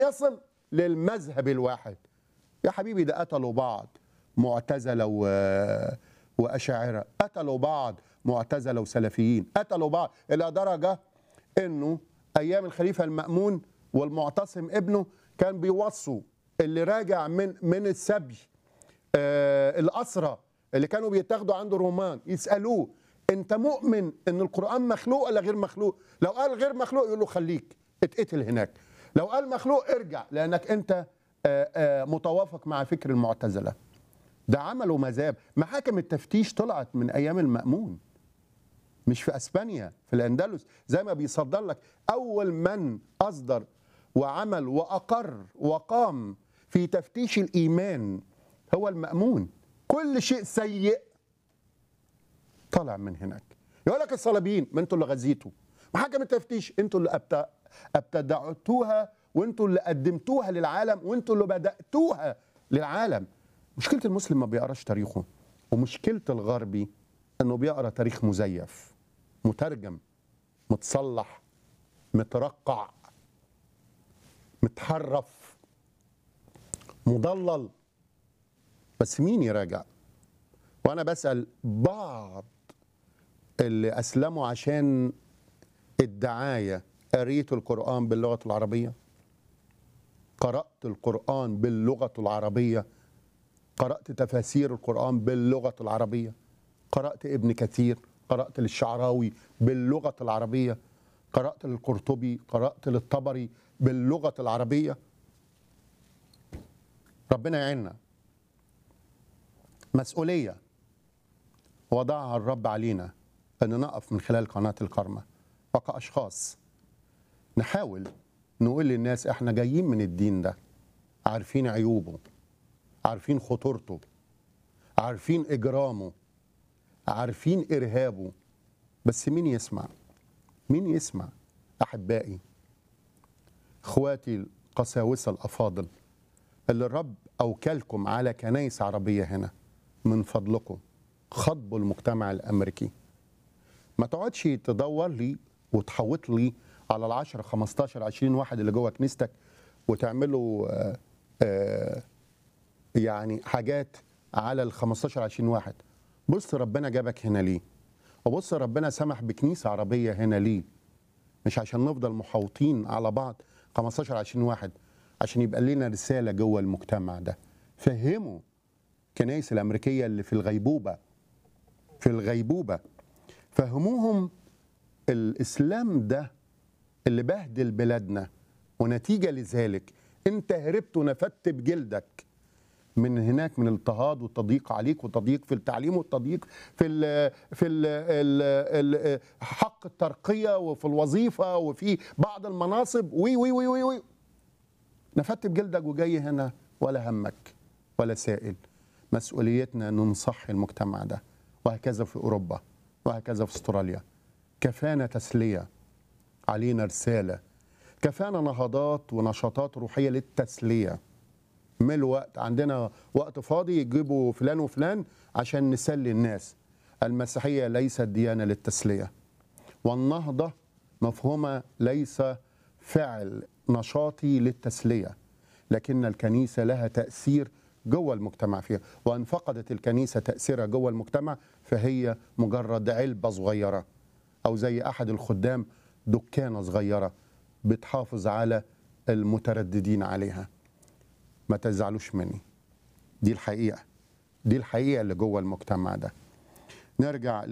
يصل للمذهب الواحد يا حبيبي ده قتلوا بعض معتزله و... واشاعره قتلوا بعض معتزله وسلفيين قتلوا بعض الى درجه انه ايام الخليفه المامون والمعتصم ابنه كان بيوصوا اللي راجع من من السبي آه الاسرى اللي كانوا بيتاخدوا عند الرومان يسالوه انت مؤمن ان القران مخلوق ولا غير مخلوق لو قال غير مخلوق يقول له خليك اتقتل هناك لو قال مخلوق ارجع لانك انت آه آه متوافق مع فكر المعتزله ده عملوا مذاب محاكم التفتيش طلعت من ايام المامون مش في اسبانيا في الاندلس زي ما بيصدر لك اول من اصدر وعمل واقر وقام في تفتيش الايمان هو المامون كل شيء سيء طلع من هناك يقول لك الصليبيين ما انتوا اللي غزيتوا محاكم التفتيش انتوا اللي أبت... ابتدعتوها وانتوا اللي قدمتوها للعالم وانتوا اللي بداتوها للعالم مشكله المسلم ما بيقراش تاريخه ومشكله الغربي انه بيقرا تاريخ مزيف مترجم متصلح مترقع متحرف مضلل بس مين يراجع وانا بسال بعض اللي اسلموا عشان الدعايه قريت القران باللغه العربيه قرات القران باللغه العربيه قرات تفاسير القران باللغه العربيه قرات ابن كثير قرات للشعراوي باللغه العربيه قرات للقرطبي قرات للطبري باللغه العربيه ربنا يعيننا مسؤوليه وضعها الرب علينا ان نقف من خلال قناه الكرمه وكاشخاص نحاول نقول للناس احنا جايين من الدين ده عارفين عيوبه عارفين خطورته عارفين اجرامه عارفين ارهابه بس مين يسمع مين يسمع احبائي اخواتي القساوسه الافاضل اللي الرب اوكلكم على كنايس عربيه هنا من فضلكم خطبوا المجتمع الامريكي ما تقعدش تدور لي وتحوط لي على ال 10 15 20 واحد اللي جوه كنيستك وتعملوا آآ آآ يعني حاجات على ال 15 20 واحد بص ربنا جابك هنا ليه وبص ربنا سمح بكنيسه عربيه هنا ليه مش عشان نفضل محاوطين على بعض 15 20 واحد عشان يبقى لنا رساله جوه المجتمع ده فهموا الكنائس الامريكيه اللي في الغيبوبه في الغيبوبه فهموهم الاسلام ده اللي بهدل بلادنا ونتيجه لذلك انت هربت ونفدت بجلدك من هناك من الاضطهاد والتضييق عليك والتضييق في التعليم والتضييق في ال في ال ال ال حق الترقيه وفي الوظيفه وفي بعض المناصب وي وي وي وي, وي. نفدت بجلدك وجاي هنا ولا همك ولا سائل مسؤوليتنا ننصح المجتمع ده وهكذا في اوروبا وهكذا في استراليا كفانا تسليه علينا رساله كفانا نهضات ونشاطات روحيه للتسليه من الوقت عندنا وقت فاضي يجيبوا فلان وفلان عشان نسلي الناس المسيحيه ليست ديانه للتسليه والنهضه مفهومه ليس فعل نشاطي للتسليه لكن الكنيسه لها تاثير جوه المجتمع فيها وان فقدت الكنيسه تاثيرها جوه المجتمع فهي مجرد علبه صغيره او زي احد الخدام دكانه صغيره بتحافظ على المترددين عليها ما تزعلوش مني دي الحقيقه دي الحقيقه اللي جوه المجتمع ده نرجع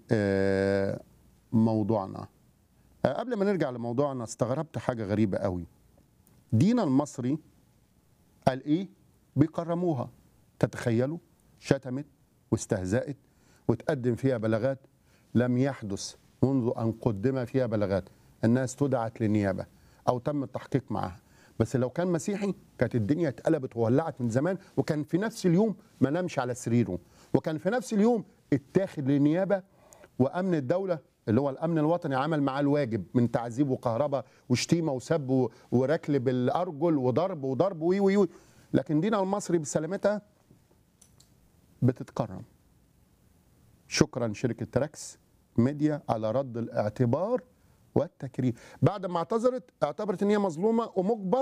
لموضوعنا قبل ما نرجع لموضوعنا استغربت حاجه غريبه قوي دينا المصري قال ايه بيكرموها تتخيلوا شتمت واستهزأت وتقدم فيها بلاغات لم يحدث منذ ان قدم فيها بلاغات الناس استدعت للنيابه او تم التحقيق معها بس لو كان مسيحي كانت الدنيا اتقلبت وولعت من زمان وكان في نفس اليوم ما نامش على سريره وكان في نفس اليوم اتاخد للنيابه وامن الدوله اللي هو الامن الوطني عمل معاه الواجب من تعذيب وكهرباء وشتيمه وسب وركل بالارجل وضرب وضرب وي وي وي لكن دينا المصري بسلامتها بتتكرم شكرا شركه تراكس ميديا على رد الاعتبار والتكريم بعد ما اعتذرت اعتبرت ان هي مظلومه ومجبر